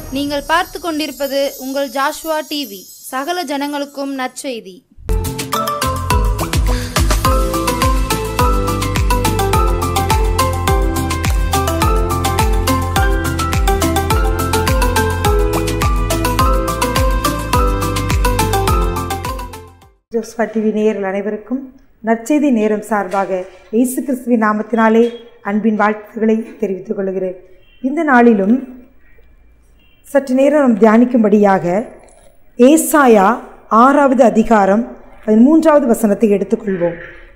நீங்கள் பார்த்து கொண்டிருப்பது உங்கள் ஜாஷ்வா டிவி சகல ஜனங்களுக்கும் நற்செய்தி ஜோஸ்வா டிவி நேயர்கள் அனைவருக்கும் நற்செய்தி நேரம் சார்பாக இயேசு கிறிஸ்துவின் நாமத்தினாலே அன்பின் வாழ்த்துக்களை தெரிவித்துக் கொள்கிறேன் இந்த நாளிலும் சற்று நேரம் நாம் தியானிக்கும்படியாக ஏசாயா ஆறாவது அதிகாரம் அதன் மூன்றாவது வசனத்தை எடுத்துக்கொள்வோம்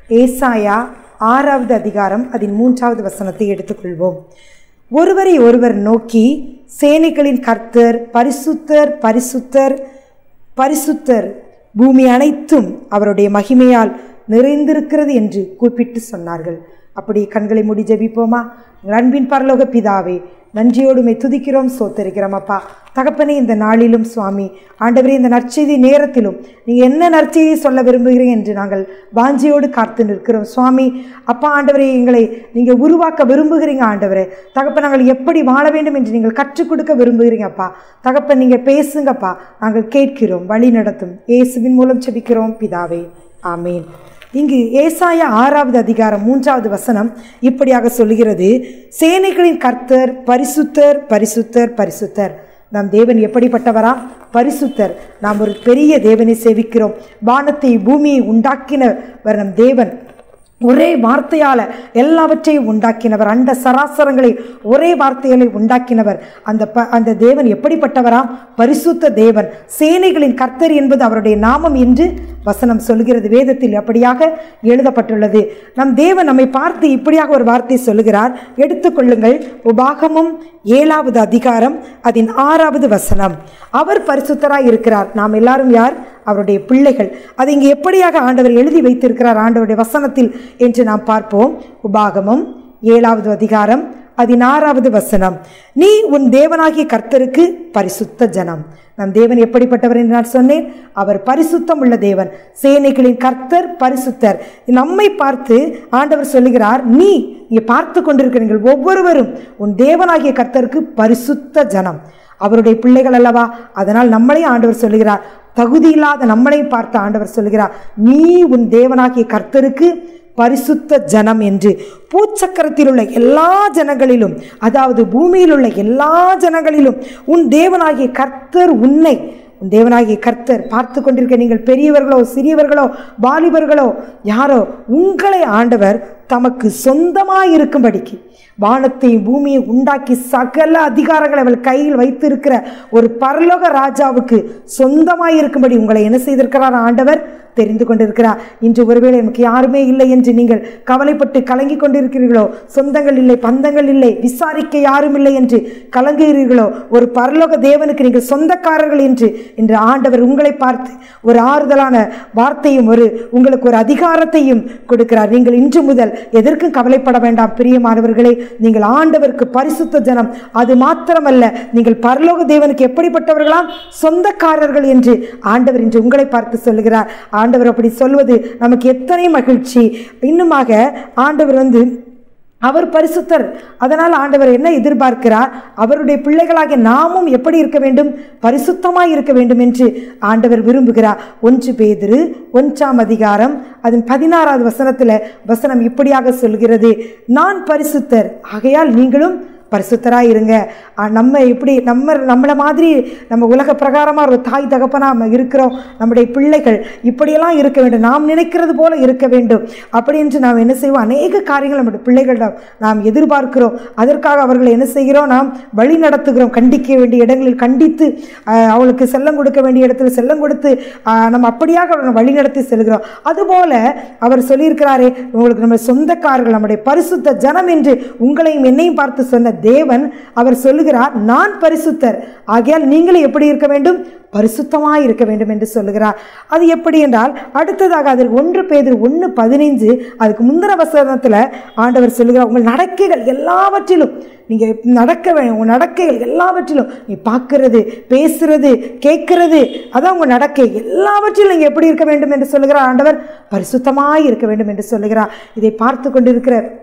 ஏசாயா ஆறாவது அதிகாரம் அதன் மூன்றாவது வசனத்தை எடுத்துக்கொள்வோம் ஒருவரை ஒருவர் நோக்கி சேனைகளின் கர்த்தர் பரிசுத்தர் பரிசுத்தர் பரிசுத்தர் பூமி அனைத்தும் அவருடைய மகிமையால் நிறைந்திருக்கிறது என்று கூப்பிட்டு சொன்னார்கள் அப்படி கண்களை மூடி ஜெபிப்போமா எங்கள் அன்பின் பரலோக பிதாவே நன்றியோடுமை துதிக்கிறோம் சோத்தரிக்கிறோம் அப்பா தகப்பனே இந்த நாளிலும் சுவாமி ஆண்டவரே இந்த நற்செய்தி நேரத்திலும் நீங்கள் என்ன நற்செய்தி சொல்ல விரும்புகிறீங்க என்று நாங்கள் வாஞ்சியோடு காத்து நிற்கிறோம் சுவாமி அப்பா ஆண்டவரே எங்களை நீங்கள் உருவாக்க விரும்புகிறீங்க ஆண்டவரே தகப்பன் நாங்கள் எப்படி வாழ வேண்டும் என்று நீங்கள் கற்றுக் கொடுக்க விரும்புகிறீங்க அப்பா தகப்பன் நீங்கள் பேசுங்கப்பா நாங்கள் கேட்கிறோம் வழி நடத்தும் இயேசுவின் மூலம் செபிக்கிறோம் பிதாவே ஆமீன் இங்கு ஏசாயா ஆறாவது அதிகாரம் மூன்றாவது வசனம் இப்படியாக சொல்கிறது சேனைகளின் கர்த்தர் பரிசுத்தர் பரிசுத்தர் பரிசுத்தர் நம் தேவன் எப்படிப்பட்டவரா பரிசுத்தர் நாம் ஒரு பெரிய தேவனை சேவிக்கிறோம் வானத்தை பூமியை உண்டாக்கினவர் நம் தேவன் ஒரே வார்த்தையால் எல்லாவற்றையும் உண்டாக்கினவர் அண்ட சராசரங்களை ஒரே வார்த்தைகளை உண்டாக்கினவர் அந்த ப அந்த தேவன் எப்படிப்பட்டவராம் பரிசுத்த தேவன் சேனைகளின் கர்த்தர் என்பது அவருடைய நாமம் என்று வசனம் சொல்கிறது வேதத்தில் அப்படியாக எழுதப்பட்டுள்ளது நம் தேவன் நம்மை பார்த்து இப்படியாக ஒரு வார்த்தை சொல்லுகிறார் எடுத்துக்கொள்ளுங்கள் உபாகமும் ஏழாவது அதிகாரம் அதன் ஆறாவது வசனம் அவர் பரிசுத்தராய் இருக்கிறார் நாம் எல்லாரும் யார் அவருடைய பிள்ளைகள் அதை இங்கே எப்படியாக ஆண்டவர் எழுதி வைத்திருக்கிறார் ஆண்டவருடைய வசனத்தில் என்று நாம் பார்ப்போம் உபாகமம் ஏழாவது அதிகாரம் பதினாறாவது வசனம் நீ உன் தேவனாகிய கர்த்தருக்கு பரிசுத்த ஜனம் நம் தேவன் எப்படிப்பட்டவர் என்று நான் சொன்னேன் அவர் பரிசுத்தம் உள்ள தேவன் சேனைகளின் கர்த்தர் பரிசுத்தர் நம்மை பார்த்து ஆண்டவர் சொல்லுகிறார் நீ நீ பார்த்து கொண்டிருக்கிறீர்கள் ஒவ்வொருவரும் உன் தேவனாகிய கர்த்தருக்கு பரிசுத்த ஜனம் அவருடைய பிள்ளைகள் அல்லவா அதனால் நம்மளே ஆண்டவர் சொல்லுகிறார் தகுதி இல்லாத நம்மளை பார்த்து ஆண்டவர் சொல்லுகிறார் நீ உன் தேவனாகிய கர்த்தருக்கு பரிசுத்த ஜனம் என்று பூச்சக்கரத்தில் உள்ள எல்லா ஜனங்களிலும் அதாவது பூமியில் உள்ள எல்லா ஜனங்களிலும் உன் தேவனாகிய கர்த்தர் உன்னை உன் தேவனாகிய கர்த்தர் பார்த்து கொண்டிருக்க நீங்கள் பெரியவர்களோ சிறியவர்களோ வாலிபர்களோ யாரோ உங்களை ஆண்டவர் தமக்கு சொந்தமாக இருக்கும்படிக்கு வானத்தையும் பூமியை உண்டாக்கி சகல அதிகாரங்களை அவள் கையில் வைத்திருக்கிற ஒரு பரலோக ராஜாவுக்கு சொந்தமாக இருக்கும்படி உங்களை என்ன செய்திருக்கிறார் ஆண்டவர் தெரிந்து கொண்டிருக்கிறார் இன்று ஒருவேளை எனக்கு யாருமே இல்லை என்று நீங்கள் கவலைப்பட்டு கலங்கி கொண்டிருக்கிறீர்களோ சொந்தங்கள் இல்லை பந்தங்கள் இல்லை விசாரிக்க யாரும் இல்லை என்று கலங்குகிறீர்களோ ஒரு பரலோக தேவனுக்கு நீங்கள் சொந்தக்காரர்கள் என்று இன்று ஆண்டவர் உங்களை பார்த்து ஒரு ஆறுதலான வார்த்தையும் ஒரு உங்களுக்கு ஒரு அதிகாரத்தையும் கொடுக்கிறார் நீங்கள் இன்று முதல் எதற்கும் கவலைப்பட வேண்டாம் பிரியமானவர்களே நீங்கள் ஆண்டவருக்கு பரிசுத்த ஜனம் அது மாத்திரமல்ல நீங்கள் பரலோக தேவனுக்கு எப்படிப்பட்டவர்களாம் சொந்தக்காரர்கள் என்று ஆண்டவர் இன்று உங்களை பார்த்து சொல்லுகிறார் ஆண்டவர் அப்படி சொல்வது நமக்கு எத்தனை மகிழ்ச்சி இன்னுமாக ஆண்டவர் வந்து அவர் பரிசுத்தர் அதனால் ஆண்டவர் என்ன எதிர்பார்க்கிறார் அவருடைய பிள்ளைகளாகிய நாமும் எப்படி இருக்க வேண்டும் பரிசுத்தமாய் இருக்க வேண்டும் என்று ஆண்டவர் விரும்புகிறார் ஒன்று பேதிரு ஒன்றாம் அதிகாரம் அதன் பதினாறாவது வசனத்தில் வசனம் இப்படியாக சொல்கிறது நான் பரிசுத்தர் ஆகையால் நீங்களும் பரிசுத்தராக இருங்க ஆ, நம்ம எப்படி நம்ம நம்மளை மாதிரி நம்ம உலக பிரகாரமாக ஒரு தாய் தகப்பனாக நம்ம இருக்கிறோம் நம்முடைய பிள்ளைகள் இப்படியெல்லாம் இருக்க வேண்டும் நாம் நினைக்கிறது போல இருக்க வேண்டும் அப்படி என்று நாம் என்ன செய்வோம் அநேக காரியங்கள் நம்முடைய பிள்ளைகளிடம் நாம் எதிர்பார்க்கிறோம் அதற்காக அவர்களை என்ன செய்கிறோம் நாம் வழி நடத்துகிறோம் கண்டிக்க வேண்டிய இடங்களில் கண்டித்து ஆ, அவளுக்கு செல்லம் கொடுக்க வேண்டிய இடத்துல செல்லம் கொடுத்து ஆ, நம்ம அப்படியாக அவர்களை வழி நடத்தி செல்கிறோம் அதுபோல அவர் சொல்லியிருக்கிறாரே உங்களுக்கு நம்ம சொந்தக்காரர்கள் நம்முடைய பரிசுத்த ஜனம் என்று உங்களையும் என்னையும் பார்த்து சொன்ன தேவன் அவர் சொல்லுகிறார் நான் பரிசுத்தர் ஆகையால் நீங்களும் எப்படி இருக்க வேண்டும் பரிசுத்தமாய் இருக்க வேண்டும் என்று சொல்லுகிறார் அது எப்படி என்றால் அடுத்ததாக அதில் ஒன்று பேதர் ஒன்று பதினைஞ்சு அதுக்கு முந்தின வசனத்தில் ஆண்டவர் சொல்லுகிறார் உங்கள் நடக்கைகள் எல்லாவற்றிலும் நீங்கள் நடக்க வேண்டும் உங்கள் நடக்கைகள் எல்லாவற்றிலும் நீ பார்க்கறது பேசுறது கேட்கறது அதான் உங்கள் நடக்கை எல்லாவற்றிலும் நீங்கள் எப்படி இருக்க வேண்டும் என்று சொல்லுகிறார் ஆண்டவர் பரிசுத்தமாய் இருக்க வேண்டும் என்று சொல்லுகிறார் இதை பார்த்து கொண்டிருக்கிற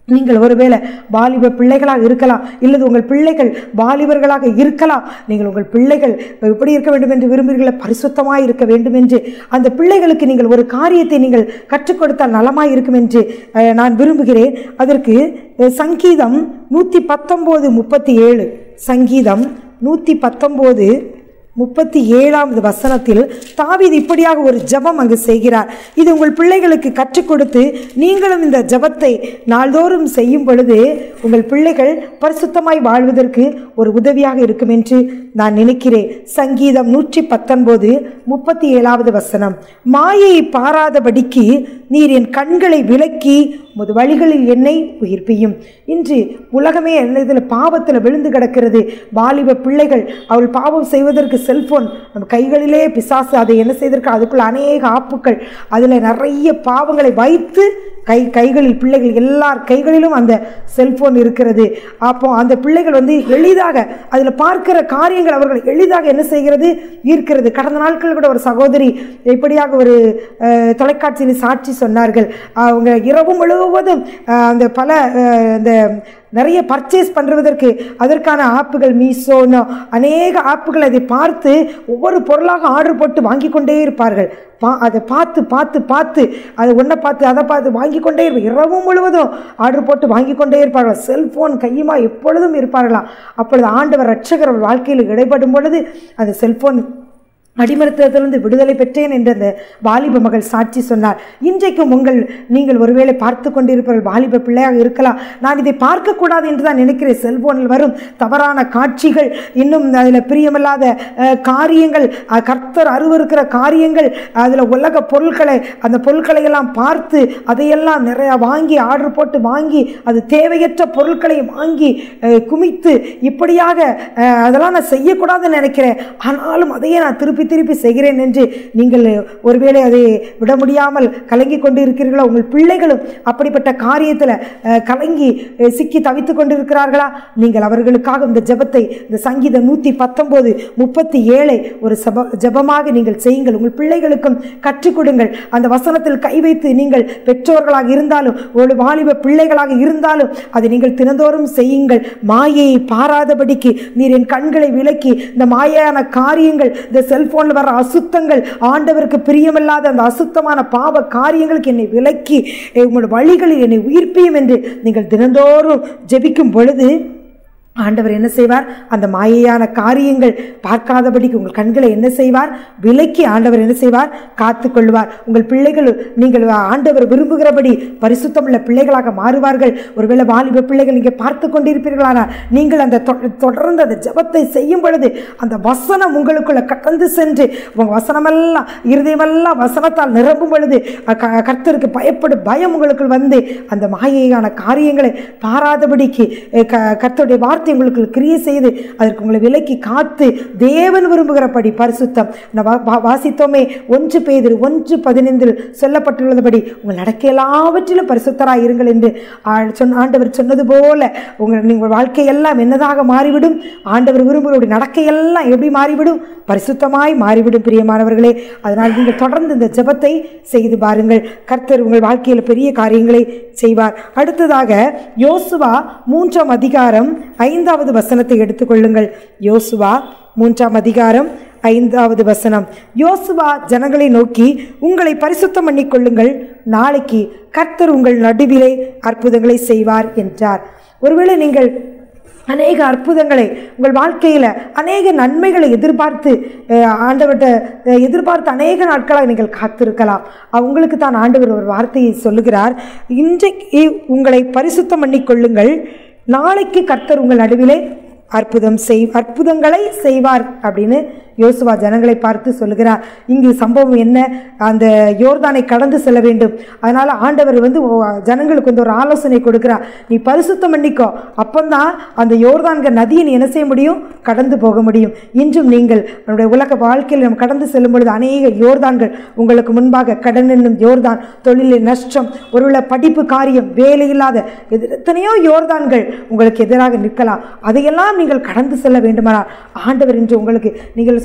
நீங்கள் ஒருவேளை வாலிப பிள்ளைகளாக இருக்கலாம் இல்லது உங்கள் பிள்ளைகள் வாலிபர்களாக இருக்கலாம் நீங்கள் உங்கள் பிள்ளைகள் எப்படி இருக்க வேண்டும் என்று விரும்புகிறீர்களோ பரிசுத்தமாய் இருக்க வேண்டும் என்று அந்த பிள்ளைகளுக்கு நீங்கள் ஒரு காரியத்தை நீங்கள் கற்றுக் கொடுத்தால் நலமாய் இருக்கும் என்று அஹ், நான் விரும்புகிறேன் அதற்கு அஹ், சங்கீதம் நூற்றி பத்தொம்போது முப்பத்தி ஏழு சங்கீதம் நூற்றி பத்தொம்போது முப்பத்தி ஏழாவது வசனத்தில் தாவீது இப்படியாக ஒரு ஜெபம் அங்கு செய்கிறார் இது உங்கள் பிள்ளைகளுக்கு கற்றுக் கொடுத்து நீங்களும் இந்த ஜெபத்தை நாள்தோறும் செய்யும் பொழுது உங்கள் பிள்ளைகள் பரிசுத்தமாய் வாழ்வதற்கு ஒரு உதவியாக இருக்கும் என்று நான் நினைக்கிறேன் சங்கீதம் நூற்றி பத்தொன்பது முப்பத்தி ஏழாவது வசனம் மாயை பாராதபடிக்கு நீர் என் கண்களை விலக்கி உமது வழிகளில் என்னை உயிர்ப்பியும் இன்று உலகமே என்ன இதில் பாவத்தில் விழுந்து கிடக்கிறது வாலிப பிள்ளைகள் அவள் பாவம் செய்வதற்கு செல்போன் நம்ம கைகளிலே பிசாசு அதை என்ன செய்திருக்க அதுக்குள்ள அநேக ஆப்புக்கள் அதில் நிறைய பாவங்களை வைத்து கை கைகளில் பிள்ளைகள் எல்லார் கைகளிலும் அந்த செல்போன் இருக்கிறது அப்போ அந்த பிள்ளைகள் வந்து எளிதாக அதில் பார்க்கிற காரியங்கள் அவர்கள் எளிதாக என்ன செய்கிறது ஈர்க்கிறது கடந்த நாட்கள் கூட ஒரு சகோதரி இப்படியாக ஒரு அஹ், தொலைக்காட்சியில் சாட்சி சொன்னார்கள் அவங்க இரவு முழுவதும் அஹ், அந்த பல அஹ், இந்த நிறைய பர்ச்சேஸ் பண்ணுவதற்கு அதற்கான ஆப்புகள் மீஷோன்னு அநேக ஆப்புகள் அதை பார்த்து ஒவ்வொரு பொருளாக ஆர்டர் போட்டு வாங்கி கொண்டே இருப்பார்கள் பா அதை பார்த்து பார்த்து பார்த்து அதை ஒன்றை பார்த்து அதை பார்த்து வாங்கி கொண்டே இருப்பார் இரவு முழுவதும் ஆர்டர் போட்டு வாங்கி கொண்டே இருப்பார்கள் செல்போன் கையுமா எப்பொழுதும் இருப்பார்களாம் அப்பொழுது ஆண்டவர் ரட்சகர் அவர் வாழ்க்கையில் இடைப்படும் பொழுது அந்த செல்போன் அடிமருத்துவத்திலிருந்து விடுதலை பெற்றேன் என்று அந்த வாலிப மகள் சாட்சி சொன்னார் இன்றைக்கும் உங்கள் நீங்கள் ஒருவேளை பார்த்து கொண்டிருப்பவர்கள் வாலிப பிள்ளையாக இருக்கலாம் நான் இதை பார்க்கக்கூடாது என்று தான் நினைக்கிறேன் செல்போனில் வரும் தவறான காட்சிகள் இன்னும் அதில் பிரியமில்லாத அஹ், காரியங்கள் அஹ், கர்த்தர் அருவருக்கிற காரியங்கள் அதில் உலக பொருட்களை அந்த பொருட்களை எல்லாம் பார்த்து அதையெல்லாம் நிறையா வாங்கி ஆர்டர் போட்டு வாங்கி அது தேவையற்ற பொருட்களை வாங்கி அஹ், குமித்து இப்படியாக அஹ், அதெல்லாம் நான் செய்யக்கூடாதுன்னு நினைக்கிறேன் ஆனாலும் அதையே நான் திருப்பி திருப்பி செய்கிறேன் என்று நீங்கள் ஒருவேளை அதை விட முடியாமல் கலங்கி கொண்டு இருக்கிறீர்களா உங்கள் பிள்ளைகளும் அப்படிப்பட்ட காரியத்தில் அஹ், கலங்கி அஹ், சிக்கி தவித்து கொண்டு இருக்கிறார்களா நீங்கள் அவர்களுக்காக இந்த ஜெபத்தை இந்த சங்கீதம் நூற்றி பத்தொம்போது முப்பத்தி ஏழை ஒரு சப ஜெபமாக நீங்கள் செய்யுங்கள் உங்கள் பிள்ளைகளுக்கும் கற்றுக் கொடுங்கள் அந்த வசனத்தில் கை வைத்து நீங்கள் பெற்றோர்களாக இருந்தாலும் ஒரு வாலிப பிள்ளைகளாக இருந்தாலும் அதை நீங்கள் தினந்தோறும் செய்யுங்கள் மாயையை பாராதபடிக்கு நீர் என் கண்களை விலக்கி இந்த மாயான காரியங்கள் இந்த செல்போனில் வர அசுத்தங்கள் ஆண்டவருக்கு பிரியமில்லாத அந்த அசுத்தமான பாவ காரியங்களுக்கு என்னை விலக்கி eh, உங்களுடைய வழிகளில் என்னை உயிர்ப்பியும் என்று நீங்கள் தினந்தோறும் ஜெபிக்கும் பொழுது ஆண்டவர் என்ன செய்வார் அந்த மாயையான காரியங்கள் பார்க்காதபடிக்கு உங்கள் கண்களை என்ன செய்வார் விலக்கி ஆண்டவர் என்ன செய்வார் காத்து கொள்வார் உங்கள் பிள்ளைகள் நீங்கள் ஆண்டவர் விரும்புகிறபடி பரிசுத்தமுள்ள பிள்ளைகளாக மாறுவார்கள் ஒருவேளை வாலிப பிள்ளைகள் நீங்கள் பார்த்து கொண்டிருப்பீர்களானால் நீங்கள் அந்த தொ- தொடர்ந்து அந்த ஜெபத்தை செய்யும் பொழுது அந்த வசனம் உங்களுக்குள்ள கடந்து சென்று உங்கள் வசனமெல்லாம் இருதயமெல்லாம் வசனத்தால் நிரம்பும் பொழுது அ- க- கர்த்தருக்கு பயப்படும் பயம் உங்களுக்குள் வந்து அந்த மாயையான காரியங்களை பாராதபடிக்கு அஹ், க கர்த்தருடைய வார்த்தை உங்களுக்கு கிரியை செய்து அதற்கு உங்களை விலக்கி காத்து தேவன் விரும்புகிறபடி பரிசுத்தம் நான் வா- வா- வாசித்தோமே ஒன்று பேதிரு ஒன்று பதினைந்தில் சொல்லப்பட்டுள்ளபடி உங்கள் நடக்க எல்லாவற்றிலும் பரிசுத்தராய் இருங்கள் என்று ஆ- சொன்ன ஆண்டவர் சொன்னது போல உங்கள் நீங்கள் வாழ்க்கையெல்லாம் என்னதாக மாறிவிடும் ஆண்டவர் விரும்புகிறபடி நடக்கையெல்லாம் எப்படி மாறிவிடும் பரிசுத்தமாய் மாறிவிடும் பிரியமானவர்களே அதனால் நீங்கள் தொடர்ந்து இந்த ஜெபத்தை செய்து பாருங்கள் கர்த்தர் உங்கள் வாழ்க்கையில் பெரிய காரியங்களை செய்வார் அடுத்ததாக யோசுவா மூன்றாம் அதிகாரம் ஐந்தாவது வசனத்தை எடுத்துக்கொள்ளுங்கள் யோசுவா மூன்றாம் அதிகாரம் ஐந்தாவது வசனம் யோசுவா ஜனங்களை நோக்கி உங்களை பரிசுத்தம் பண்ணிக்கொள்ளுங்கள் நாளைக்கு கர்த்தர் உங்கள் நடுவிலே அற்புதங்களை செய்வார் என்றார் ஒருவேளை நீங்கள் அநேக அற்புதங்களை உங்கள் வாழ்க்கையில் அநேக நன்மைகளை எதிர்பார்த்து அஹ், ஆண்டவர்கிட்ட அஹ், எதிர்பார்த்து அநேக நாட்களாக நீங்கள் காத்திருக்கலாம் அஹ், உங்களுக்கு தான் ஆண்டவர் ஒரு வார்த்தையை சொல்லுகிறார் இன்றைக்கு உங்களை பரிசுத்தம் பண்ணிக்கொள்ளுங்கள் நாளைக்கு கர்த்தர் உங்கள் நடுவிலே அற்புதம் செய் அற்புதங்களை செய்வார் அப்படின்னு யோசுவா ஜனங்களை பார்த்து சொல்லுகிறார் இங்கு சம்பவம் என்ன அந்த யோர்தானை கடந்து செல்ல வேண்டும் அதனால் ஆண்டவர் வந்து ஓ, ஜனங்களுக்கு வந்து ஒரு ஆலோசனை கொடுக்கிறார் நீ பரிசுத்தம் பண்ணிக்கோ அப்பந்தான் அந்த யோர்தான்க நதியை நீ என்ன செய்ய முடியும் கடந்து போக முடியும் இன்றும் நீங்கள் நம்முடைய உலக வாழ்க்கையில் நம்ம கடந்து செல்லும் பொழுது அநேக யோர்தான்கள் உங்களுக்கு முன்பாக கடன் என்னும் யோர்தான் தொழிலில் நஷ்டம் ஒருவேளை படிப்பு காரியம் வேலை இல்லாத எது- எத்தனையோ யோர்தான்கள் உங்களுக்கு எதிராக நிற்கலாம் அதையெல்லாம் நீங்கள் கடந்து செல்ல வேண்டுமானால் ஆண்டவர் இன்று உங்களுக்கு நீங்கள்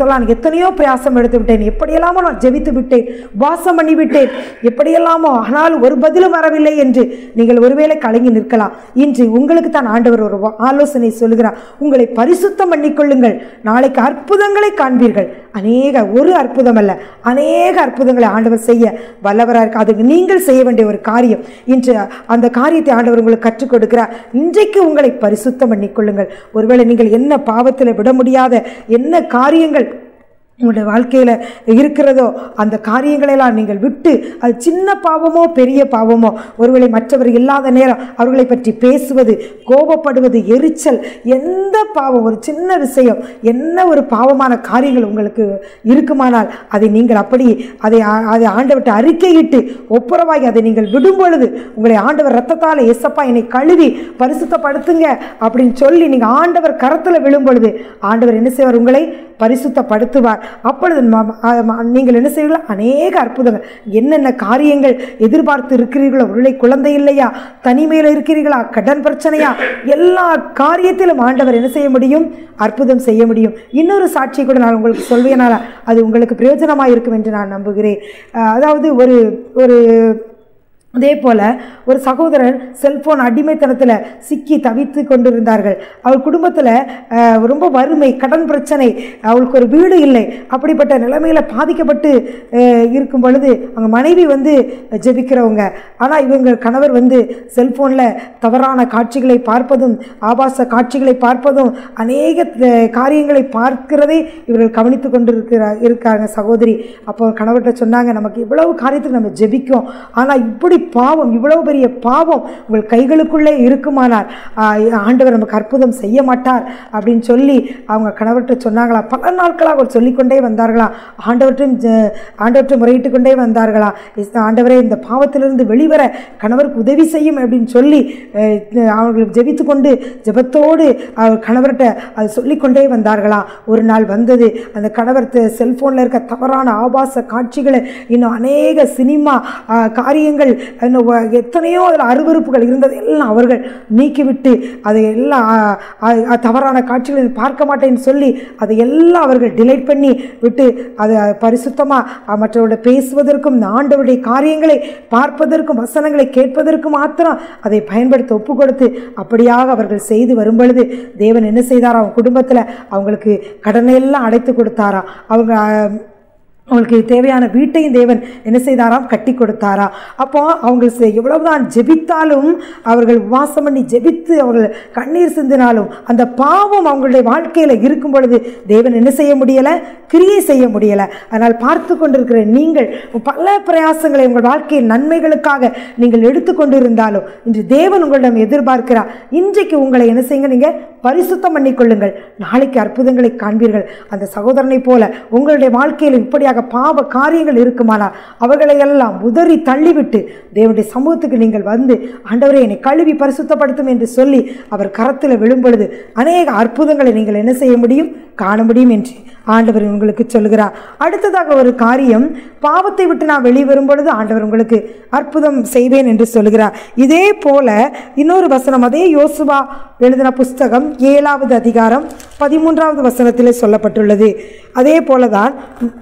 சொல்லலாம் "நான் எத்தனையோ பிரயாசம் எடுத்து விட்டேன் எப்படியெல்லாமோ நான் ஜெபித்து விட்டேன் வாசம் பண்ணி விட்டேன் எப்படியெல்லாமோ ஆனால் ஒரு பதிலும் வரவில்லை என்று நீங்கள் ஒருவேளை கலங்கி நிற்கலாம் இன்று உங்களுக்கு தான் ஆண்டவர் ஒரு வா- ஆலோசனை சொல்லுகிறார் உங்களை பரிசுத்தம் பண்ணிக்கொள்ளுங்கள் நாளைக்கு அற்புதங்களை காண்பீர்கள் அநேக ஒரு அற்புதம் அல்ல அநேக அற்புதங்களை ஆண்டவர் செய்ய வல்லவராக இருக்கு அதுக்கு நீங்கள் செய்ய வேண்டிய ஒரு காரியம் இன்று அந்த காரியத்தை ஆண்டவர் உங்களுக்கு கற்றுக் கொடுக்கிறார் இன்றைக்கு உங்களை பரிசுத்தம் பண்ணிக்கொள்ளுங்கள் ஒருவேளை நீங்கள் என்ன பாவத்தில் விட முடியாத என்ன காரியங்கள் உங்களுடைய வாழ்க்கையில் இருக்கிறதோ அந்த காரியங்களெல்லாம் நீங்கள் விட்டு அது சின்ன பாவமோ பெரிய பாவமோ ஒருவேளை மற்றவர் இல்லாத நேரம் அவர்களை பற்றி பேசுவது கோபப்படுவது எரிச்சல் எந்த பாவம் ஒரு சின்ன விஷயம் என்ன ஒரு பாவமான காரியங்கள் உங்களுக்கு இருக்குமானால் அதை நீங்கள் அப்படி அதை ஆ- அதை ஆண்டவர்கிட்ட அறிக்கையிட்டு ஒப்புரவாகி அதை நீங்கள் விடும் பொழுது உங்களை ஆண்டவர் ரத்தத்தால் எசப்பா என்னை கழுவி பரிசுத்தப்படுத்துங்க அப்படின்னு சொல்லி நீங்கள் ஆண்டவர் கரத்தில் விழும் பொழுது ஆண்டவர் என்ன செய்வார் உங்களை பரிசுத்தப்படுத்துவார் அப்பொழுது ம- ம- ம- நீங்கள் என்ன செய்வீர்கள் அநேக அற்புதங்கள் என்னென்ன காரியங்கள் எதிர்பார்த்து இருக்கிறீர்களோ ஒருவேளை குழந்தை இல்லையா தனிமையில் இருக்கிறீர்களா கடன் பிரச்சனையா எல்லா காரியத்திலும் ஆண்டவர் என்ன செய்ய முடியும் அற்புதம் செய்ய முடியும் இன்னொரு சாட்சி கூட நான் உங்களுக்கு சொல்வேனால அது உங்களுக்கு பிரயோஜனமாக இருக்கும் என்று நான் நம்புகிறேன் அஹ் அதாவது ஒரு ஒரு அதே போல் ஒரு சகோதரர் செல்போன் அடிமைத்தனத்தில் சிக்கி தவித்து கொண்டிருந்தார்கள் அவள் குடும்பத்தில் ரொம்ப வறுமை கடன் பிரச்சனை அவளுக்கு ஒரு வீடு இல்லை அப்படிப்பட்ட நிலைமையில் பாதிக்கப்பட்டு அஹ், இருக்கும் பொழுது அவங்க மனைவி வந்து ஜெபிக்கிறவங்க ஆனால் இவங்க கணவர் வந்து செல்போனில் தவறான காட்சிகளை பார்ப்பதும் ஆபாச காட்சிகளை பார்ப்பதும் அநேக அஹ், காரியங்களை பார்க்கிறதை இவர்கள் கவனித்து கொண்டு இருக்கிற இருக்காங்க சகோதரி அப்போ கணவர்கிட்ட சொன்னாங்க நமக்கு இவ்வளவு காரியத்துக்கு நம்ம ஜெபிக்கும் ஆனால் இப்படி பாவம் இவ்வளவு பெரிய பாவம் உங்கள் கைகளுக்குள்ளே இருக்குமானால் ஆஹ், ஆண்டவர் நமக்கு அற்புதம் செய்ய மாட்டார் அப்படின்னு சொல்லி அவங்க கணவர்கிட்ட சொன்னாங்களா பல நாட்களாக அவர் சொல்லிக்கொண்டே வந்தார்களா ஆண்டவற்றையும் ஜ- ஆண்டவற்றை முறையிட்டு கொண்டே வந்தார்களா இஸ்- ஆண்டவரே இந்த பாவத்திலிருந்து வெளிவர கணவருக்கு உதவி செய்யும் அப்படின்னு சொல்லி அஹ், அவர்கள் ஜெபித்து கொண்டு ஜெபத்தோடு அவர் கணவர்கிட்ட அது சொல்லிக்கொண்டே வந்தார்களா ஒரு நாள் வந்தது அந்த கணவர் செல்ஃபோனில் இருக்க தவறான ஆபாச காட்சிகளை இன்னும் அநேக சினிமா ஆஹ், காரியங்கள் இன்னும் வ- எத்தனையோ அதில் அருவருப்புகள் இருந்தது எல்லாம் அவர்கள் நீக்கிவிட்டு அதை எல்லாம் ஆஹ், ஆஹ், தவறான காட்சிகளை பார்க்க மாட்டேன்னு சொல்லி அதை எல்லாம் அவர்கள் டிலைட் பண்ணி விட்டு அதை பரிசுத்தமாக மற்றவர்களோட பேசுவதற்கும் இந்த ஆண்டவருடைய காரியங்களை பார்ப்பதற்கும் வசனங்களை கேட்பதற்கும் மாத்திரம் அதை பயன்படுத்த ஒப்பு கொடுத்து அப்படியாக அவர்கள் செய்து வரும் பொழுது தேவன் என்ன செய்தாரா அவங்க குடும்பத்தில் அவங்களுக்கு கடனை எல்லாம் அடைத்து கொடுத்தாரா அவங்க ஆஹ், அவங்களுக்கு தேவையான வீட்டையும் தேவன் என்ன செய்தாராம் கட்டி கொடுத்தாரா அப்போ அவங்க செ- எவ்வளவுதான் ஜெபித்தாலும் அவர்கள் உபவாசம் பண்ணி ஜெபித்து அவர்கள் கண்ணீர் சிந்தினாலும் அந்த பாவம் அவங்களுடைய வாழ்க்கையில் இருக்கும் பொழுது தேவன் என்ன செய்ய முடியலை கிரியை செய்ய முடியலை அதனால் பார்த்து கொண்டிருக்கிற நீங்கள் பல பிரயாசங்களை உங்கள் வாழ்க்கையின் நன்மைகளுக்காக நீங்கள் எடுத்துக்கொண்டு இருந்தாலும் இன்று தேவன் உங்களிடம் எதிர்பார்க்கிறார் இன்றைக்கு உங்களை என்ன செய்யுங்க நீங்கள் பரிசுத்தம் பண்ணிக்கொள்ளுங்கள் நாளைக்கு அற்புதங்களை காண்பீர்கள் அந்த சகோதரனைப் போல உங்களுடைய வாழ்க்கையில் இப்படியாக பாவ காரியங்கள் இருக்குமானால் அவர்களை எல்லாம் உதறி தள்ளிவிட்டு தேவனுடைய சமூகத்துக்கு நீங்கள் வந்து ஆண்டவரே என்னை கழுவி பரிசுத்தப்படுத்தும் என்று சொல்லி அவர் கரத்தில் விழும்பொழுது அநேக அற்புதங்களை நீங்கள் என்ன செய்ய முடியும் காண முடியும் என்று ஆண்டவர் உங்களுக்கு சொல்லுகிறார் அடுத்ததாக ஒரு காரியம் பாவத்தை விட்டு நான் வெளிவரும் பொழுது ஆண்டவர் உங்களுக்கு அற்புதம் செய்வேன் என்று சொல்லுகிறார் இதே போல இன்னொரு வசனம் அதே யோசுவா எழுதின புஸ்தகம் ஏழாவது அதிகாரம் பதிமூன்றாவது வசனத்திலே சொல்லப்பட்டுள்ளது அதே போலதான்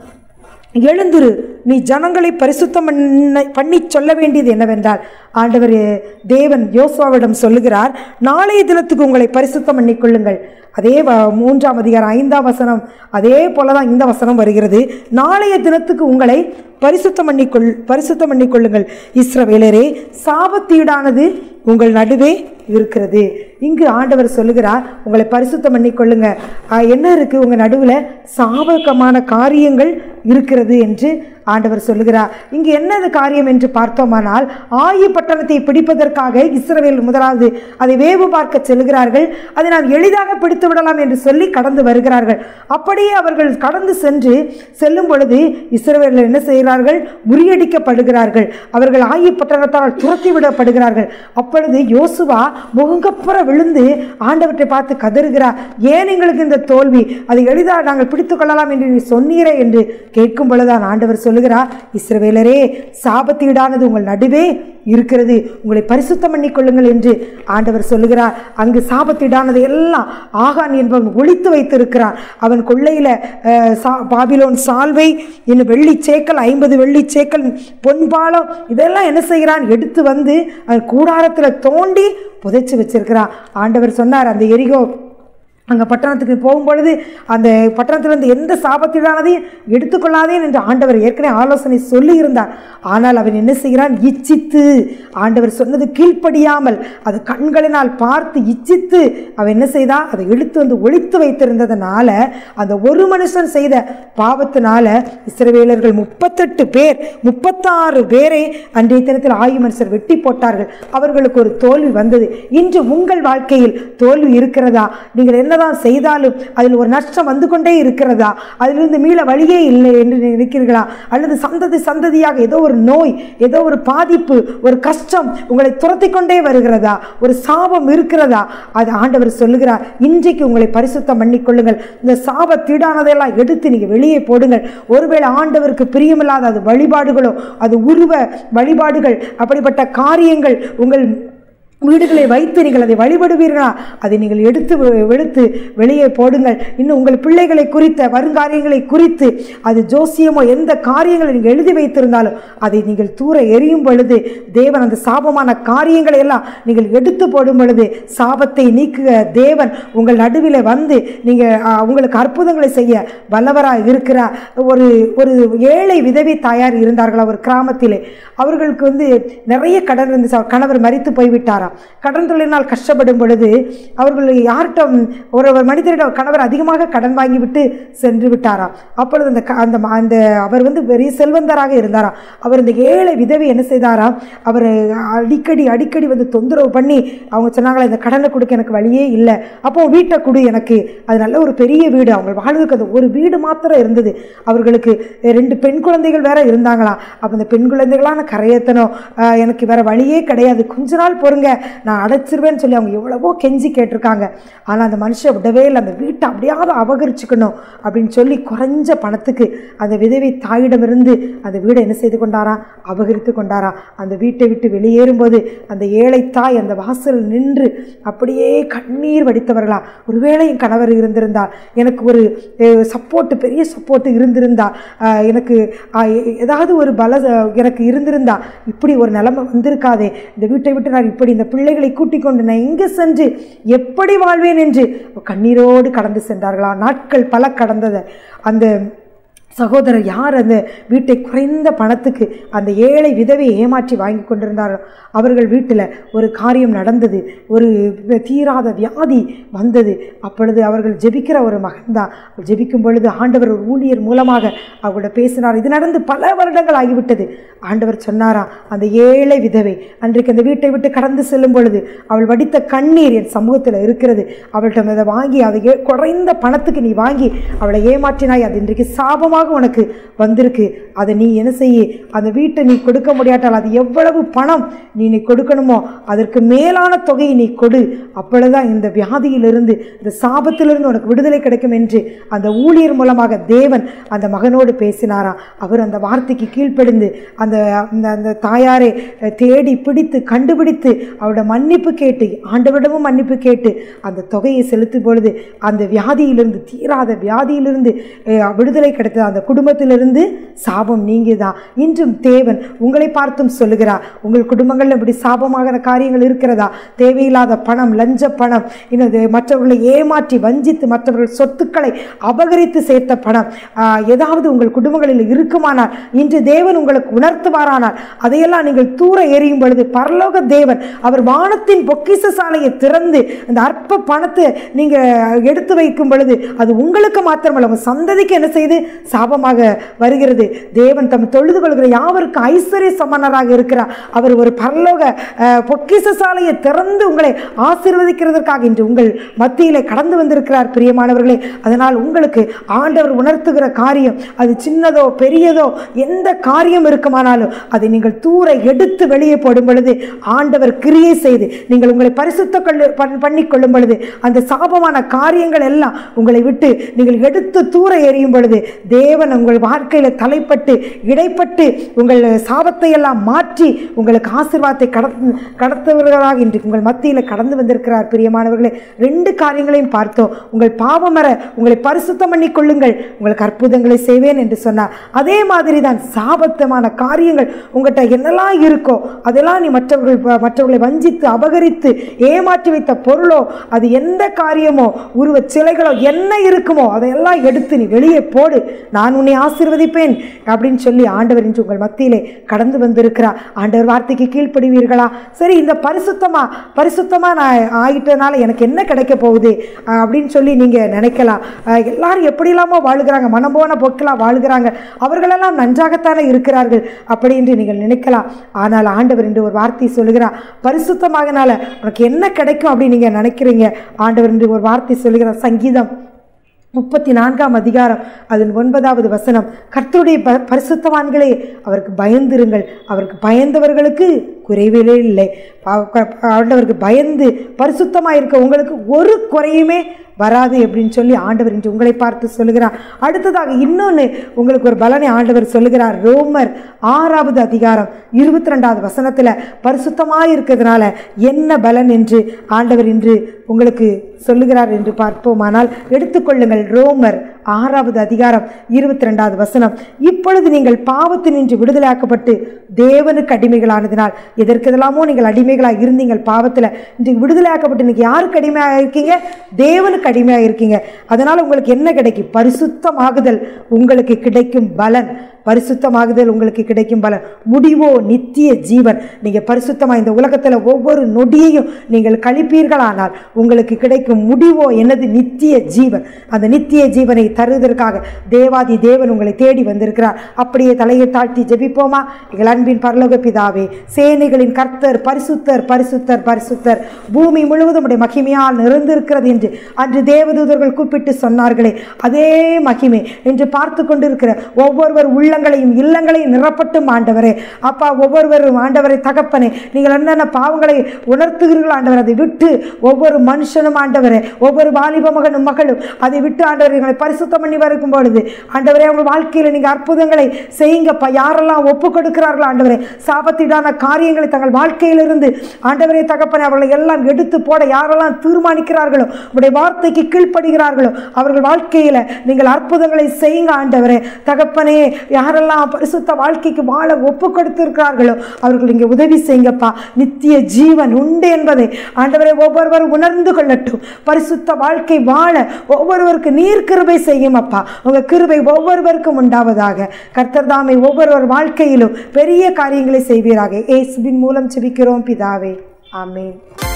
எழுந்திரு நீ ஜனங்களை பரிசுத்தம் பண்ண பண்ணி சொல்ல வேண்டியது என்னவென்றால் ஆண்டவர் தேவன் யோசுவாவிடம் சொல்லுகிறார் நாளைய தினத்துக்கு உங்களை பரிசுத்தம் பண்ணிக்கொள்ளுங்கள் அதே வ- மூன்றாம் அதிகாரம் ஐந்தாம் வசனம் அதே போல தான் இந்த வசனம் வருகிறது நாளைய தினத்துக்கு உங்களை பரிசுத்தம் பண்ணிக்கொள் பரிசுத்தம் பண்ணிக்கொள்ளுங்கள் இஸ்ரவேலரே சாபத்தீடானது உங்கள் நடுவே இருக்கிறது இங்கு ஆண்டவர் சொல்லுகிறார் உங்களை பரிசுத்தம் பண்ணிக்கொள்ளுங்க ஆஹ், என்ன இருக்கு உங்க நடுவில் சாபகமான காரியங்கள் இருக்கிறது என்று ஆண்டவர் சொல்லுகிறார் இங்கு என்னது காரியம் என்று பார்த்தோமானால் ஆயி பட்டணத்தை பிடிப்பதற்காக இஸ்ரவேல் முதலாவது அதை வேவு பார்க்க செல்கிறார்கள் அதை நாம் எளிதாக பிடித்து விடலாம் என்று சொல்லி கடந்து வருகிறார்கள் அப்படியே அவர்கள் கடந்து சென்று செல்லும் பொழுது இஸ்ரவேலில் என்ன செய்கிறார்கள் முறியடிக்கப்படுகிறார்கள் அவர்கள் ஆயி பட்டணத்தால் துரத்தி விடப்படுகிறார்கள் அப்பொழுது யோசுவா முகங்கப்புற விழுந்து ஆண்டவற்றை பார்த்து கதறுகிறார் ஏன் எங்களுக்கு இந்த தோல்வி அதை எளிதாக நாங்கள் பிடித்துக் கொள்ளலாம் என்று நீ சொன்னீரே என்று கேட்கும் பொழுதுதான் ஆண்டவர் சொல்லுகிறார் இஸ்ரவேலரே சாபத்தீடானது உங்கள் நடுவே இருக்கிறது உங்களை பரிசுத்தம் பண்ணிக் கொள்ளுங்கள் என்று ஆண்டவர் சொல்லுகிறார் அங்கு சாபத்தீடானது எல்லாம் ஆகான் என்பவன் ஒழித்து வைத்திருக்கிறான் அவன் கொள்ளையில அஹ், சா- பாபிலோன் சால்வை இன்னும் வெள்ளி சேக்கல் ஐம்பது வெள்ளி சேக்கல் பொன்பாலம் இதெல்லாம் என்ன செய்கிறான் எடுத்து வந்து அவன் கூடாரத்தில் தோண்டி புதைச்சு வச்சிருக்கிறான் ஆண்டவர் சொன்னார் அந்த எரிகோ அங்கே பட்டணத்துக்கு போகும்பொழுது அந்த பட்டணத்திலிருந்து எந்த சாபத்திலானதையும் எடுத்துக்கொள்ளாதேன் என்று ஆண்டவர் ஏற்கனவே ஆலோசனை சொல்லி இருந்தார் ஆனால் அவன் என்ன செய்கிறான் இச்சித்து ஆண்டவர் சொன்னது கீழ்ப்படியாமல் அது கண்களினால் பார்த்து இச்சித்து அவன் என்ன செய்தான் அதை இழுத்து வந்து ஒழித்து வைத்திருந்ததுனால அந்த ஒரு மனுஷன் செய்த பாவத்தினால இஸ்ரவேலர்கள் முப்பத்தெட்டு பேர் முப்பத்தாறு பேரை அன்றைய தினத்தில் ஆயு மனுஷர் வெட்டி போட்டார்கள் அவர்களுக்கு ஒரு தோல்வி வந்தது இன்று உங்கள் வாழ்க்கையில் தோல்வி இருக்கிறதா நீங்கள் என்னதான் செய்தாலும் அதில் ஒரு நஷ்டம் வந்து கொண்டே இருக்கிறதா அதிலிருந்து மீள வழியே இல்லை என்று நினைக்கிறீர்களா அல்லது சந்ததி சந்ததியாக ஏதோ ஒரு நோய் ஏதோ ஒரு பாதிப்பு ஒரு கஷ்டம் உங்களை துரத்தி கொண்டே வருகிறதா ஒரு சாபம் இருக்கிறதா அது ஆண்டவர் சொல்லுகிறார் இன்றைக்கு உங்களை பரிசுத்தம் பண்ணிக்கொள்ளுங்கள் இந்த சாப தீடானதையெல்லாம் எடுத்து நீங்கள் வெளியே போடுங்கள் ஒருவேளை ஆண்டவருக்கு பிரியமில்லாத அது வழிபாடுகளோ அது உருவ வழிபாடுகள் அப்படிப்பட்ட காரியங்கள் உங்கள் வீடுகளை வைத்து நீங்கள் அதை வழிபடுவீர்களா அதை நீங்கள் எடுத்து வெ- வெளுத்து வெளியே போடுங்கள் இன்னும் உங்கள் பிள்ளைகளை குறித்த வருங்காரியங்களை குறித்து அது ஜோசியமோ எந்த காரியங்களை நீங்கள் எழுதி வைத்திருந்தாலும் அதை நீங்கள் தூர எறியும் பொழுது தேவன் அந்த சாபமான காரியங்களை எல்லாம் நீங்கள் எடுத்து போடும் பொழுது சாபத்தை நீக்குக தேவன் உங்கள் நடுவில் வந்து நீங்கள் உங்களுக்கு அற்புதங்களை செய்ய வல்லவராக இருக்கிறார் ஒரு ஒரு ஏழை விதவை தாயார் இருந்தார்களா ஒரு கிராமத்திலே அவர்களுக்கு வந்து நிறைய கடன் இருந்து கணவர் மரித்து போய்விட்டாராம் கடன் தொழிலினால் கஷ்டப்படும் பொழுது அவர்கள் யார்கிட்ட ஒரு ஒரு மனிதரிடம் கணவர் அதிகமாக கடன் வாங்கிவிட்டு சென்று விட்டாராம் அப்பொழுது அந்த க- அந்த ம- அந்த அவர் வந்து பெரிய செல்வந்தராக இருந்தாராம் அவர் இந்த ஏழை விதவை என்ன செய்தாராம் அவர் அடிக்கடி அடிக்கடி வந்து தொந்தரவு பண்ணி அவங்க சொன்னாங்களா இந்த கடனை கொடுக்க எனக்கு வழியே இல்லை அப்போ வீட்டை கொடு எனக்கு அது நல்ல ஒரு பெரிய வீடு அவங்க வாழ்வதற்கு அந்த ஒரு வீடு மாத்திரம் இருந்தது அவர்களுக்கு ரெண்டு பெண் குழந்தைகள் வேற இருந்தாங்களா அப்போ இந்த பெண் குழந்தைகளான கரையேற்றணும் ஆஹ் எனக்கு வேற வழியே கிடையாது கொஞ்ச நாள் பொறுங்க நான் அடைச்சிருவேன்னு சொல்லி அவங்க எவ்வளவோ கெஞ்சி கேட்டிருக்காங்க ஆனால் அந்த மனுஷன் விடவே இல்லை அந்த வீட்டை அப்படியாவது அபகரிச்சுக்கணும் அப்படின்னு சொல்லி குறைஞ்ச பணத்துக்கு அந்த விதவை தாயிடமிருந்து அந்த வீடை என்ன செய்து கொண்டாராம் அபகரித்து கொண்டாராம் அந்த வீட்டை விட்டு வெளியேறும்போது அந்த ஏழை தாய் அந்த வாசல் நின்று அப்படியே கண்ணீர் வடித்தவர்களா ஒருவேளை என் கணவர் இருந்திருந்தால் எனக்கு ஒரு சப்போர்ட் பெரிய சப்போர்ட் இருந்திருந்தா அஹ், எனக்கு அஹ், எ- ஏதாவது ஒரு பல எனக்கு இருந்திருந்தா இப்படி ஒரு நிலைமை வந்திருக்காதே இந்த வீட்டை விட்டு நான் இப்படி இந்த பிள்ளைகளை கூட்டிக் கொண்டு நான் எங்கே சென்று எப்படி வாழ்வேன் என்று கண்ணீரோடு கடந்து சென்றார்களா நாட்கள் பல கடந்தது அந்த சகோதரர் யார் அந்த வீட்டை குறைந்த பணத்துக்கு அந்த ஏழை விதவையை ஏமாற்றி வாங்கி கொண்டிருந்தாரோ அவர்கள் வீட்டில் ஒரு காரியம் நடந்தது ஒரு தீராத வியாதி வந்தது அப்பொழுது அவர்கள் ஜெபிக்கிற ஒரு மகன்தான் ஜெபிக்கும் பொழுது ஆண்டவர் ஒரு ஊழியர் மூலமாக அவங்களோட பேசினார் இது நடந்து பல வருடங்கள் ஆகிவிட்டது ஆண்டவர் சொன்னாரா அந்த ஏழை விதவை அன்றைக்கு அந்த வீட்டை விட்டு கடந்து செல்லும் பொழுது அவள் வடித்த கண்ணீர் என் சமூகத்தில் இருக்கிறது அவள்கிட்ட அதை வாங்கி அதை ஏ- குறைந்த பணத்துக்கு நீ வாங்கி அவளை ஏமாற்றினாய் அது இன்றைக்கு சாபமாக உனக்கு வந்திருக்கு அதை நீ என்ன செய்ய அந்த வீட்டை நீ கொடுக்க முடியாட்டால் அது எவ்வளவு பணம் நீ நீ கொடுக்கணுமோ அதற்கு மேலான தொகையை நீ கொடு அப்பொழுதுதான் இந்த வியாதியிலிருந்து இந்த சாபத்திலிருந்து உனக்கு விடுதலை கிடைக்கும் என்று அந்த ஊழியர் மூலமாக தேவன் அந்த மகனோடு பேசினாராம் அவர் அந்த வார்த்தைக்கு கீழ்ப்படிந்து அந்த அந்த அந்த தாயாரை அஹ், தேடி பிடித்து கண்டுபிடித்து அவரோட மன்னிப்பு கேட்டு ஆண்டவரிடமும் மன்னிப்பு கேட்டு அந்த தொகையை செலுத்தும் பொழுது அந்த வியாதியிலிருந்து தீராத வியாதியிலிருந்து அஹ், விடுதலை கிடைத்தது அந்த குடும்பத்திலிருந்து சாபம் நீங்கியதா இன்றும் தேவன் உங்களை பார்த்தும் சொல்லுகிறார் உங்கள் குடும்பங்களில் இப்படி சாபமாகிற காரியங்கள் இருக்கிறதா தேவையில்லாத பணம் லஞ்ச பணம் இன்னும் இது மற்றவர்களை ஏமாற்றி வஞ்சித்து மற்றவர்கள் சொத்துக்களை அபகரித்து சேர்த்த பணம் ஆஹ், ஏதாவது உங்கள் குடும்பங்களில் இருக்குமானால் இன்று தேவன் உங்களுக்கு உணர்த்துவாரானால் அதையெல்லாம் நீங்கள் தூர எறியும் பொழுது பரலோக தேவன் அவர் வானத்தின் பொக்கிஷ சாலையை திறந்து அந்த அற்ப பணத்தை நீங்க எடுத்து வைக்கும் பொழுது அது உங்களுக்கு மாத்திரமல்ல உங்க சந்ததிக்கு என்ன செய்து சாபமாக வருகிறது தேவன் தம் தொழுது கொள்கிற யாவருக்கும் ஐஸ்வர்ய சமணராக இருக்கிறார் அவர் ஒரு பரலோக அஹ், பொக்கிஷ சாலையை திறந்து உங்களை ஆசீர்வதிக்கிறதற்காக இன்று உங்கள் மத்தியிலே கடந்து வந்திருக்கிறார் பிரியமானவர்களே அதனால் உங்களுக்கு ஆண்டவர் உணர்த்துகிற காரியம் அது சின்னதோ பெரியதோ எந்த காரியம் இருக்குமானாலும் அதை நீங்கள் தூர எடுத்து வெளியே போடும் பொழுது ஆண்டவர் கிரியை செய்து நீங்கள் உங்களை பரிசுத்த கொள்ளு பண்- பண்ணிக் கொள்ளும் பொழுது அந்த சாபமான காரியங்கள் எல்லாம் உங்களை விட்டு நீங்கள் எடுத்து தூர எறியும் பொழுது தேவ தேவன் உங்கள் வாழ்க்கையில் தலைப்பட்டு இடைப்பட்டு உங்கள் சாபத்தை எல்லாம் மாற்றி உங்களுக்கு ஆசீர்வாதத்தை கடத்து கடத்துவர்களாக இன்று உங்கள் மத்தியில் கடந்து வந்திருக்கிறார் பிரியமானவர்களே ரெண்டு காரியங்களையும் பார்த்தோம் உங்கள் பாவமர உங்களை பரிசுத்தம் பண்ணி கொள்ளுங்கள் உங்களுக்கு அற்புதங்களை செய்வேன் என்று சொன்னார் அதே மாதிரி தான் சாபத்தமான காரியங்கள் உங்கள்கிட்ட என்னெல்லாம் இருக்கோ அதெல்லாம் நீ மற்றவர்கள் மற்றவர்களை வஞ்சித்து அபகரித்து ஏமாற்றி வைத்த பொருளோ அது எந்த காரியமோ உருவச் சிலைகளோ என்ன இருக்குமோ அதையெல்லாம் எடுத்து நீ வெளியே போடு நான் உன்னை ஆசீர்வதிப்பேன் அப்படின்னு சொல்லி ஆண்டவர் இன்று உங்கள் மத்தியிலே கடந்து வந்திருக்கிறார் ஆண்டவர் வார்த்தைக்கு கீழ்ப்படுவீர்களா சரி இந்த பரிசுத்தமா பரிசுத்தமா நான் ஆகிட்டனால எனக்கு என்ன கிடைக்க போகுது அஹ் அப்படின்னு சொல்லி நீங்க நினைக்கலாம் அஹ் எல்லாரும் எப்படிலாமோ வாழுகிறாங்க மனம் போன போக்கெல்லாம் வாழுகிறாங்க அவர்களெல்லாம் நன்றாகத்தானே இருக்கிறார்கள் அப்படி என்று நீங்கள் நினைக்கலாம் ஆனால் ஆண்டவர் என்று ஒரு வார்த்தை சொல்லுகிறார் பரிசுத்தமாகனால உனக்கு என்ன கிடைக்கும் அப்படின்னு நீங்க நினைக்கிறீங்க ஆண்டவர் என்று ஒரு வார்த்தை சொல்லுகிறார் சங்கீதம் முப்பத்தி நான்காம் அதிகாரம் அதன் ஒன்பதாவது வசனம் கர்த்தருடைய ப பரிசுத்தவான்களே அவருக்கு பயந்திருங்கள் அவருக்கு பயந்தவர்களுக்கு குறைவிலே இல்லை ப- க- ஆண்டவருக்கு பயந்து பரிசுத்தமாக இருக்க உங்களுக்கு ஒரு குறையுமே வராது அப்படின்னு சொல்லி ஆண்டவர் இன்று உங்களை பார்த்து சொல்லுகிறார் அடுத்ததாக இன்னொன்று உங்களுக்கு ஒரு பலனை ஆண்டவர் சொல்லுகிறார் ரோமர் ஆறாவது அதிகாரம் இருபத்தி ரெண்டாவது வசனத்தில் பரிசுத்தமாக இருக்கிறதுனால என்ன பலன் என்று ஆண்டவர் இன்று உங்களுக்கு சொல்லுகிறார் என்று பார்ப்போமானால் எடுத்துக்கொள்ளுங்கள் ரோமர் ஆறாவது அதிகாரம் இருபத்தி ரெண்டாவது வசனம் இப்பொழுது நீங்கள் பாவத்தினின்று விடுதலையாக்கப்பட்டு தேவனுக்கு அடிமைகளானதினால் எதற்கெல்லாமோ நீங்கள் அடிமைகளாக இருந்தீங்கள் பாவத்தில் இன்றைக்கு விடுதலையாக்கப்பட்டு இன்னைக்கு யாருக்கு அடிமையாக இருக்கீங்க தேவனுக்கு அடிமையாக இருக்கீங்க அதனால் உங்களுக்கு என்ன கிடைக்கும் பரிசுத்தமாகுதல் உங்களுக்கு கிடைக்கும் பலன் பரிசுத்தமாகுதல் உங்களுக்கு கிடைக்கும் பலன் முடிவோ நித்திய ஜீவன் நீங்கள் பரிசுத்தமாக இந்த உலகத்தில் ஒவ்வொரு நொடியையும் நீங்கள் கழிப்பீர்களானால் உங்களுக்கு கிடைக்கும் முடிவோ என்னது நித்திய ஜீவன் அந்த நித்திய ஜீவனை தருவதற்காக தேவாதி தேவன் உங்களை தேடி வந்திருக்கிறார் அப்படியே தலையை தாழ்த்தி ஜெபிப்போமா எங்கள் அன்பின் பரலோக பிதாவே சேனைகளின் கர்த்தர் பரிசுத்தர் பரிசுத்தர் பரிசுத்தர் பூமி முழுவதும் உடைய மகிமையால் நிறைந்திருக்கிறது என்று அன்று தேவதூதர்கள் கூப்பிட்டு சொன்னார்களே அதே மகிமை என்று பார்த்து கொண்டிருக்கிற ஒவ்வொருவர் உள்ளங்களையும் இல்லங்களையும் நிரப்பட்டும் ஆண்டவரே அப்பா ஒவ்வொருவரும் ஆண்டவரை தகப்பனே நீங்கள் என்னென்ன பாவங்களை உணர்த்துகிறீர்கள் ஆண்டவர் அதை விட்டு ஒவ்வொரு மனுஷனும் ஆண்டவரே ஒவ்வொரு வாலிப மகனும் மகளும் அதை விட்டு ஆண்டவர் எங்களை பரிசுத்தம் பண்ணி வருக்கும் பொழுது ஆண்டவரே அவங்க வாழ்க்கையில் நீங்கள் அற்புதங்களை செய்யுங்கப்பா யாரெல்லாம் ஒப்பு கொடுக்கிறார்களோ ஆண்டவரே சாபத்தீடான காரியங்களை தங்கள் வாழ்க்கையிலிருந்து ஆண்டவரே தகப்பனே அவர்களை எல்லாம் எடுத்து போட யாரெல்லாம் தீர்மானிக்கிறார்களோ உடைய வார்த்தைக்கு கீழ்ப்படுகிறார்களோ அவர்கள் வாழ்க்கையில் நீங்கள் அற்புதங்களை செய்யுங்க ஆண்டவரே தகப்பனே யாரெல்லாம் பரிசுத்த வாழ்க்கைக்கு வாழ ஒப்பு கொடுத்திருக்கிறார்களோ அவர்கள் இங்கே உதவி செய்யுங்கப்பா நித்திய ஜீவன் உண்டு என்பதை ஆண்டவரை ஒவ்வொருவரும் உணர்ந்து கொள்ளட்டும் பரிசுத்த வாழ்க்கை வாழ ஒவ்வொருவருக்கு நீர் கிருபை செய்யும் அப்பா உங்க கிருபை ஒவ்வொருவருக்கும் உண்டாவதாக கர்த்தர் தாமை ஒவ்வொருவர் வாழ்க்கையிலும் பெரிய காரியங்களை செய்வீராக இயேசுவின் மூலம் செபிக்கிறோம் பிதாவே ஆமென்